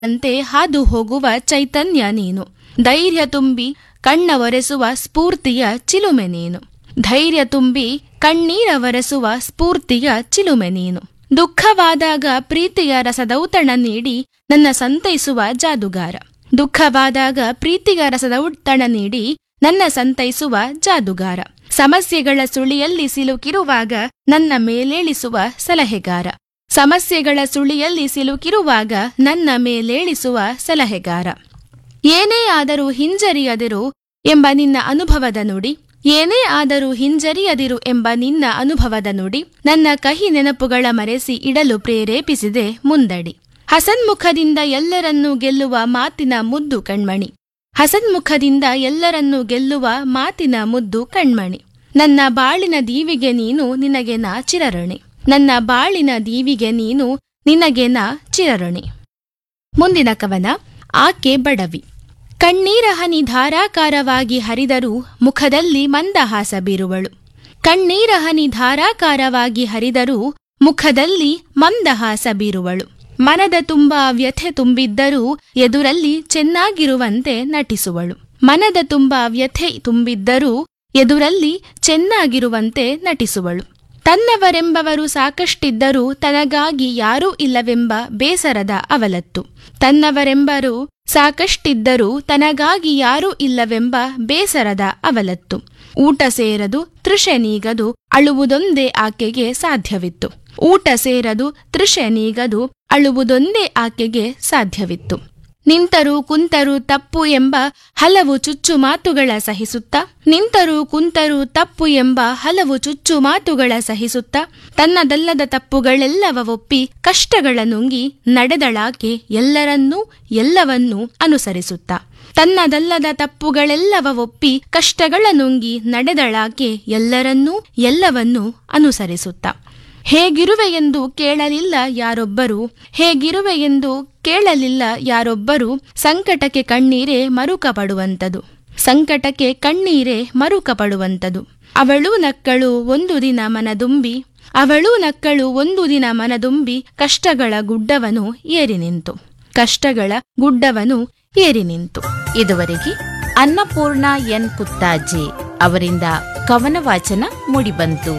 ಅಂತೆ ಹಾದು ಹೋಗುವ ಚೈತನ್ಯ ನೀನು ಧೈರ್ಯ ತುಂಬಿ ಕಣ್ಣ ಒರೆಸುವ ಸ್ಫೂರ್ತಿಯ ಚಿಲುಮೆ ನೀನು ಧೈರ್ಯ ತುಂಬಿ ಕಣ್ಣೀರ ಒರೆಸುವ ಸ್ಫೂರ್ತಿಯ ಚಿಲುಮೆ ನೀನು ದುಃಖವಾದಾಗ ಪ್ರೀತಿಯ ರಸದೌತಣ ನೀಡಿ ನನ್ನ ಸಂತೈಸುವ ಜಾದುಗಾರ ದುಃಖವಾದಾಗ ಪ್ರೀತಿಯ ರಸದೌತಣ ನೀಡಿ ನನ್ನ ಸಂತೈಸುವ ಜಾದುಗಾರ ಸಮಸ್ಯೆಗಳ ಸುಳಿಯಲ್ಲಿ ಸಿಲುಕಿರುವಾಗ ನನ್ನ ಮೇಲೇಳಿಸುವ ಸಲಹೆಗಾರ ಸಮಸ್ಯೆಗಳ ಸುಳಿಯಲ್ಲಿ ಸಿಲುಕಿರುವಾಗ ನನ್ನ ಮೇಲೇಳಿಸುವ ಸಲಹೆಗಾರ ಏನೇ ಆದರೂ ಹಿಂಜರಿಯದಿರು ಎಂಬ ನಿನ್ನ ಅನುಭವದ ನುಡಿ ಏನೇ ಆದರೂ ಹಿಂಜರಿಯದಿರು ಎಂಬ ನಿನ್ನ ಅನುಭವದ ನುಡಿ ನನ್ನ ಕಹಿ ನೆನಪುಗಳ ಮರೆಸಿ ಇಡಲು ಪ್ರೇರೇಪಿಸಿದೆ ಮುಂದಡಿ ಹಸನ್ಮುಖದಿಂದ ಎಲ್ಲರನ್ನೂ ಗೆಲ್ಲುವ ಮಾತಿನ ಮುದ್ದು ಕಣ್ಮಣಿ ಹಸನ್ಮುಖದಿಂದ ಎಲ್ಲರನ್ನೂ ಗೆಲ್ಲುವ ಮಾತಿನ ಮುದ್ದು ಕಣ್ಮಣಿ ನನ್ನ ಬಾಳಿನ ದೀವಿಗೆ ನೀನು ನಿನಗೆ ನಾ ಚಿರಋಣಿ ನನ್ನ ಬಾಳಿನ ದೀವಿಗೆ ನೀನು ನಿನಗೆ ನಾ ಚಿರಋಣಿ ಮುಂದಿನ ಕವನ ಆಕೆ ಬಡವಿ ಕಣ್ಣೀರ ಹನಿ ಧಾರಾಕಾರವಾಗಿ ಹರಿದರೂ ಮುಖದಲ್ಲಿ ಮಂದಹಾಸ ಬೀರುವಳು ಕಣ್ಣೀರ ಹನಿ ಧಾರಾಕಾರವಾಗಿ ಹರಿದರೂ ಮುಖದಲ್ಲಿ ಮಂದಹಾಸ ಬೀರುವಳು ಮನದ ತುಂಬ ವ್ಯಥೆ ತುಂಬಿದ್ದರೂ ಎದುರಲ್ಲಿ ಚೆನ್ನಾಗಿರುವಂತೆ ನಟಿಸುವಳು ಮನದ ತುಂಬ ವ್ಯಥೆ ತುಂಬಿದ್ದರೂ ಎದುರಲ್ಲಿ ಚೆನ್ನಾಗಿರುವಂತೆ ನಟಿಸುವಳು ತನ್ನವರೆಂಬವರು ಸಾಕಷ್ಟಿದ್ದರೂ ತನಗಾಗಿ ಯಾರೂ ಇಲ್ಲವೆಂಬ ಬೇಸರದ ಅವಲತ್ತು ತನ್ನವರೆಂಬರು ಸಾಕಷ್ಟಿದ್ದರೂ ತನಗಾಗಿ ಯಾರೂ ಇಲ್ಲವೆಂಬ ಬೇಸರದ ಅವಲತ್ತು ಊಟ ಸೇರದು ತೃಷೆ ನೀಗದು ಅಳುವುದೊಂದೇ ಆಕೆಗೆ ಸಾಧ್ಯವಿತ್ತು ಊಟ ಸೇರದು ತೃಷೆ ನೀಗದು ಅಳುವುದೊಂದೇ ಆಕೆಗೆ ಸಾಧ್ಯವಿತ್ತು ನಿಂತರೂ ಕುಂತರೂ ತಪ್ಪು ಎಂಬ ಹಲವು ಚುಚ್ಚು ಮಾತುಗಳ ಸಹಿಸುತ್ತ ನಿಂತರೂ ಕುಂತರೂ ತಪ್ಪು ಎಂಬ ಹಲವು ಚುಚ್ಚು ಮಾತುಗಳ ಸಹಿಸುತ್ತ ತನ್ನದಲ್ಲದ ತಪ್ಪುಗಳೆಲ್ಲವ ಒಪ್ಪಿ ಕಷ್ಟಗಳ ನುಂಗಿ ನಡೆದಳಾಕೆ ಎಲ್ಲರನ್ನೂ ಎಲ್ಲವನ್ನೂ ಅನುಸರಿಸುತ್ತ ತನ್ನದಲ್ಲದ ತಪ್ಪುಗಳೆಲ್ಲವ ಒಪ್ಪಿ ಕಷ್ಟಗಳ ನುಂಗಿ ನಡೆದಳಾಕೆ ಎಲ್ಲರನ್ನೂ ಎಲ್ಲವನ್ನೂ ಅನುಸರಿಸುತ್ತ ಹೇಗಿರುವೆ ಎಂದು ಕೇಳಲಿಲ್ಲ ಯಾರೊಬ್ಬರು ಹೇಗಿರುವೆ ಎಂದು ಕೇಳಲಿಲ್ಲ ಯಾರೊಬ್ಬರು ಸಂಕಟಕ್ಕೆ ಕಣ್ಣೀರೇ ಮರುಕ ಪಡುವಂತದು ಸಂಕಟಕ್ಕೆ ಕಣ್ಣೀರೇ ಮರುಕ ಪಡುವಂತದು ಅವಳು ನಕ್ಕಳು ಒಂದು ದಿನ ಮನದುಂಬಿ ಅವಳು ನಕ್ಕಳು ಒಂದು ದಿನ ಮನದುಂಬಿ ಕಷ್ಟಗಳ ಗುಡ್ಡವನು ಏರಿ ನಿಂತು ಕಷ್ಟಗಳ ಗುಡ್ಡವನು ಏರಿ ನಿಂತು ಇದುವರೆಗೆ ಅನ್ನಪೂರ್ಣ ಎನ್ ಕುತ್ತಾಜೆ ಅವರಿಂದ ಕವನ ವಾಚನ ಮೂಡಿಬಂತು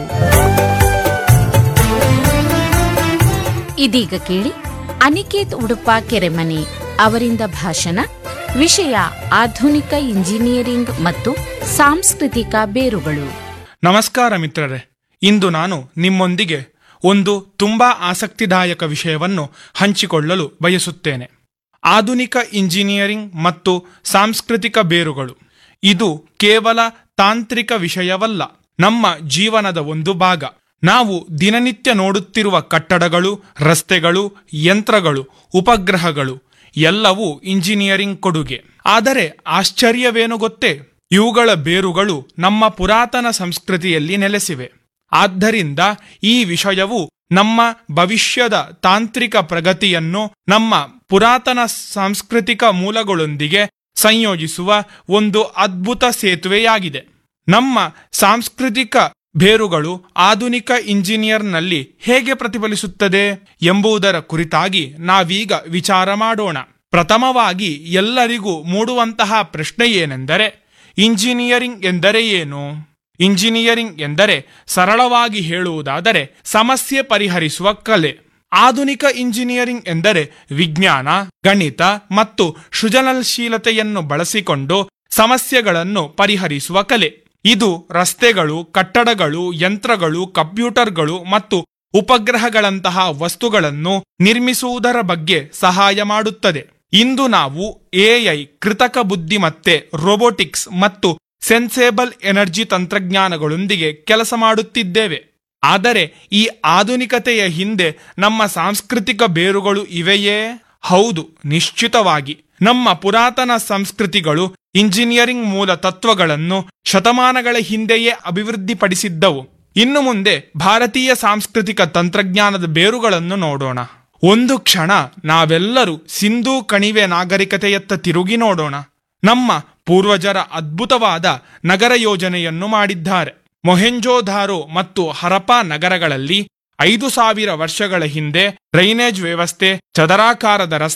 ಇದೀಗ ಕೇಳಿ ಅನಿಕೇತ್ ಉಡುಪ ಕೆರೆಮನೆ ಅವರಿಂದ ಭಾಷಣ ವಿಷಯ ಆಧುನಿಕ ಇಂಜಿನಿಯರಿಂಗ್ ಮತ್ತು ಸಾಂಸ್ಕೃತಿಕ ಬೇರುಗಳು ನಮಸ್ಕಾರ ಮಿತ್ರರೇ ಇಂದು ನಾನು ನಿಮ್ಮೊಂದಿಗೆ ಒಂದು ತುಂಬಾ ಆಸಕ್ತಿದಾಯಕ ವಿಷಯವನ್ನು ಹಂಚಿಕೊಳ್ಳಲು ಬಯಸುತ್ತೇನೆ ಆಧುನಿಕ ಇಂಜಿನಿಯರಿಂಗ್ ಮತ್ತು ಸಾಂಸ್ಕೃತಿಕ ಬೇರುಗಳು ಇದು ಕೇವಲ ತಾಂತ್ರಿಕ ವಿಷಯವಲ್ಲ ನಮ್ಮ ಜೀವನದ ಒಂದು ಭಾಗ ನಾವು ದಿನನಿತ್ಯ ನೋಡುತ್ತಿರುವ ಕಟ್ಟಡಗಳು ರಸ್ತೆಗಳು ಯಂತ್ರಗಳು ಉಪಗ್ರಹಗಳು ಎಲ್ಲವೂ ಇಂಜಿನಿಯರಿಂಗ್ ಕೊಡುಗೆ ಆದರೆ ಆಶ್ಚರ್ಯವೇನು ಗೊತ್ತೇ ಇವುಗಳ ಬೇರುಗಳು ನಮ್ಮ ಪುರಾತನ ಸಂಸ್ಕೃತಿಯಲ್ಲಿ ನೆಲೆಸಿವೆ ಆದ್ದರಿಂದ ಈ ವಿಷಯವು ನಮ್ಮ ಭವಿಷ್ಯದ ತಾಂತ್ರಿಕ ಪ್ರಗತಿಯನ್ನು ನಮ್ಮ ಪುರಾತನ ಸಾಂಸ್ಕೃತಿಕ ಮೂಲಗಳೊಂದಿಗೆ ಸಂಯೋಜಿಸುವ ಒಂದು ಅದ್ಭುತ ಸೇತುವೆಯಾಗಿದೆ ನಮ್ಮ ಸಾಂಸ್ಕೃತಿಕ ಬೇರುಗಳು ಆಧುನಿಕ ಇಂಜಿನಿಯರ್ನಲ್ಲಿ ಹೇಗೆ ಪ್ರತಿಫಲಿಸುತ್ತದೆ ಎಂಬುದರ ಕುರಿತಾಗಿ ನಾವೀಗ ವಿಚಾರ ಮಾಡೋಣ ಪ್ರಥಮವಾಗಿ ಎಲ್ಲರಿಗೂ ಮೂಡುವಂತಹ ಪ್ರಶ್ನೆ ಏನೆಂದರೆ ಇಂಜಿನಿಯರಿಂಗ್ ಎಂದರೆ ಏನು ಇಂಜಿನಿಯರಿಂಗ್ ಎಂದರೆ ಸರಳವಾಗಿ ಹೇಳುವುದಾದರೆ ಸಮಸ್ಯೆ ಪರಿಹರಿಸುವ ಕಲೆ ಆಧುನಿಕ ಇಂಜಿನಿಯರಿಂಗ್ ಎಂದರೆ ವಿಜ್ಞಾನ ಗಣಿತ ಮತ್ತು ಸೃಜನಶೀಲತೆಯನ್ನು ಬಳಸಿಕೊಂಡು ಸಮಸ್ಯೆಗಳನ್ನು ಪರಿಹರಿಸುವ ಕಲೆ ಇದು ರಸ್ತೆಗಳು ಕಟ್ಟಡಗಳು ಯಂತ್ರಗಳು ಕಂಪ್ಯೂಟರ್ಗಳು ಮತ್ತು ಉಪಗ್ರಹಗಳಂತಹ ವಸ್ತುಗಳನ್ನು ನಿರ್ಮಿಸುವುದರ ಬಗ್ಗೆ ಸಹಾಯ ಮಾಡುತ್ತದೆ ಇಂದು ನಾವು ಎಐ ಕೃತಕ ಬುದ್ಧಿಮತ್ತೆ ರೋಬೋಟಿಕ್ಸ್ ಮತ್ತು ಸೆನ್ಸೇಬಲ್ ಎನರ್ಜಿ ತಂತ್ರಜ್ಞಾನಗಳೊಂದಿಗೆ ಕೆಲಸ ಮಾಡುತ್ತಿದ್ದೇವೆ ಆದರೆ ಈ ಆಧುನಿಕತೆಯ ಹಿಂದೆ ನಮ್ಮ ಸಾಂಸ್ಕೃತಿಕ ಬೇರುಗಳು ಇವೆಯೇ ಹೌದು ನಿಶ್ಚಿತವಾಗಿ ನಮ್ಮ ಪುರಾತನ ಸಂಸ್ಕೃತಿಗಳು ಇಂಜಿನಿಯರಿಂಗ್ ಮೂಲ ತತ್ವಗಳನ್ನು ಶತಮಾನಗಳ ಹಿಂದೆಯೇ ಅಭಿವೃದ್ಧಿಪಡಿಸಿದ್ದವು ಇನ್ನು ಮುಂದೆ ಭಾರತೀಯ ಸಾಂಸ್ಕೃತಿಕ ತಂತ್ರಜ್ಞಾನದ ಬೇರುಗಳನ್ನು ನೋಡೋಣ ಒಂದು ಕ್ಷಣ ನಾವೆಲ್ಲರೂ ಸಿಂಧೂ ಕಣಿವೆ ನಾಗರಿಕತೆಯತ್ತ ತಿರುಗಿ ನೋಡೋಣ ನಮ್ಮ ಪೂರ್ವಜರ ಅದ್ಭುತವಾದ ನಗರ ಯೋಜನೆಯನ್ನು ಮಾಡಿದ್ದಾರೆ ಮೊಹೆಂಜೋಧಾರೋ ಮತ್ತು ಹರಪಾ ನಗರಗಳಲ್ಲಿ ಐದು ಸಾವಿರ ವರ್ಷಗಳ ಹಿಂದೆ ಡ್ರೈನೇಜ್ ವ್ಯವಸ್ಥೆ ಚದರಾಕಾರದ ರಸ್ತೆ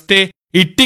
ಇಟ್ಟಿ